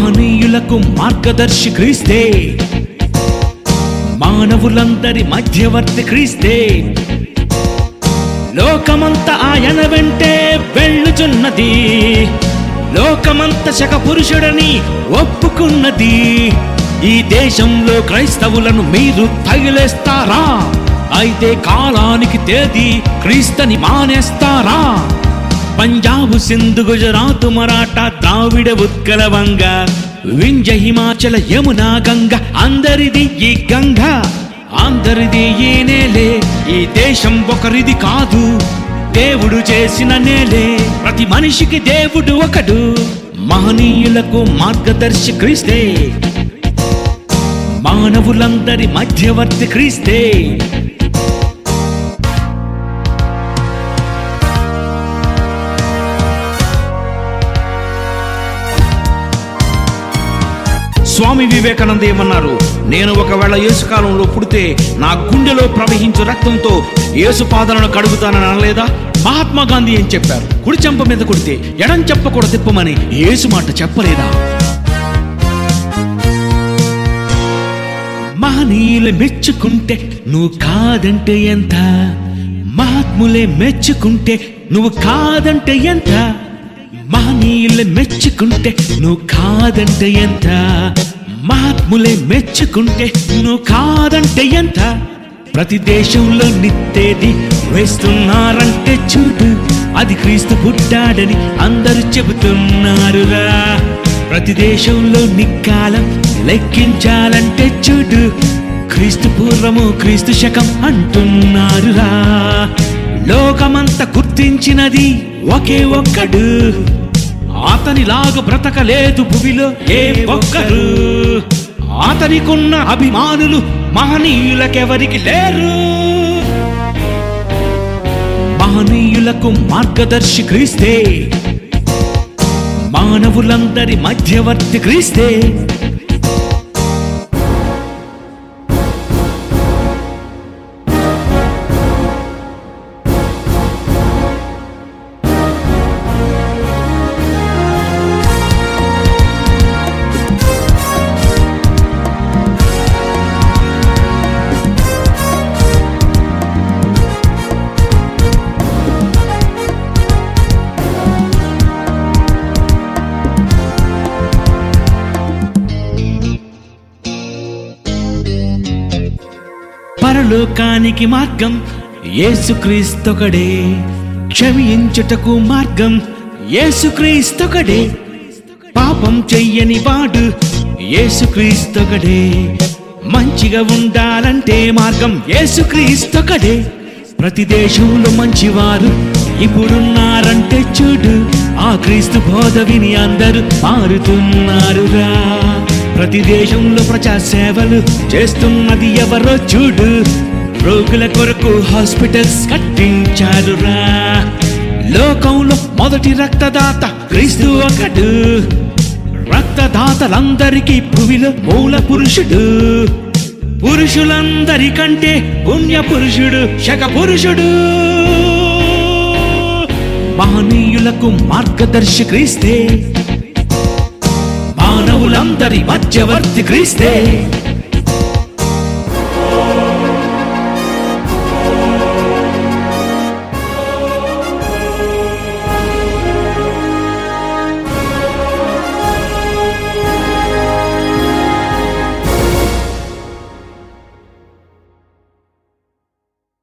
మహనీయులకు మార్గదర్శి క్రీస్తే మానవులందరి మధ్యవర్తి క్రీస్తే లోకమంత ఆయన వెంటే వెళ్ళుచున్నది లోకమంత శక పురుషుడని ఒప్పుకున్నది ఈ దేశంలో క్రైస్తవులను మీరు తగిలేస్తారా అయితే కాలానికి తేదీ క్రీస్తని మానేస్తారా పంజాబ్ సింధు గుజరాత్ మరాఠా ద్రావిడ ఉత్కల వంగ వింజ హిమాచల యమునా గంగ అందరిది ఈ గంగ అందరిది ఈ నేలే ఈ దేశం ఒకరిది కాదు దేవుడు చేసిన నేలే ప్రతి మనిషికి దేవుడు ఒకడు మహనీయులకు మార్గదర్శి క్రీస్తే మానవులందరి మధ్యవర్తి క్రీస్తే స్వామి వివేకానంద ఏమన్నారు నేను ఒకవేళ యేసు కాలంలో పుడితే నా గుండెలో ప్రవహించు రక్తంతో యేసు పాదాలను కడుగుతానని అనలేదా మహాత్మా గాంధీ ఏం చెప్పారు కుడి చెంప మీద కొడితే ఎడం చెప్ప కూడా తిప్పమని యేసు మాట చెప్పలేదా మహనీయులు మెచ్చుకుంటే నువ్వు కాదంటే ఎంత మహాత్ములే మెచ్చుకుంటే నువ్వు కాదంటే ఎంత మహనీయులు మెచ్చుకుంటే నువ్వు కాదంటే ఎంత మహాత్ములే మెచ్చుకుంటే నువ్వు కాదంటే ఎంత ప్రతి దేశంలో నిత్తేది వేస్తున్నారంటే చూడు అది క్రీస్తు పుట్టాడని అందరూ చెబుతున్నారురా ప్రతి దేశంలో నిక్కాలం లెక్కించాలంటే చూడు క్రీస్తు పూర్వము క్రీస్తు శకం అంటున్నారురా లోకమంతా గుర్తించినది ఒకే ఒక్కడు అతనిలాగా బ్రతకలేదు భూమిలో ఏ ఒక్కరు అతనికున్న అభిమానులు మహనీయులకెవరికి లేరు మహనీయులకు మార్గదర్శి క్రీస్తే మానవులందరి మధ్యవర్తి క్రీస్తే పరలోకానికి మార్గం యేసుక్రీస్తొకడే క్షమించుటకు మార్గం యేసుక్రీస్తొకడే పాపం చెయ్యని వాడు యేసుక్రీస్తొకడే మంచిగా ఉండాలంటే మార్గం యేసుక్రీస్తొకడే ప్రతి దేశంలో మంచివారు ఇప్పుడున్నారంటే చూడు ఆ క్రీస్తు బోధ విని అందరూ మారుతున్నారురా ప్రతి దేశంలో ప్రజా సేవలు చేస్తున్నది ఎవరో చూడు రోగుల కొరకు హాస్పిటల్స్ కట్టించారురా లోకంలో మొదటి రక్తదాత క్రీస్తు ఒకడు రక్తదాతలందరికీ భూమిలో మూల పురుషుడు పురుషులందరికంటే పుణ్య పురుషుడు శక పురుషుడు మహనీయులకు మార్గదర్శి క్రీస్తే మానవులందరి మధ్యవర్తి క్రీస్తే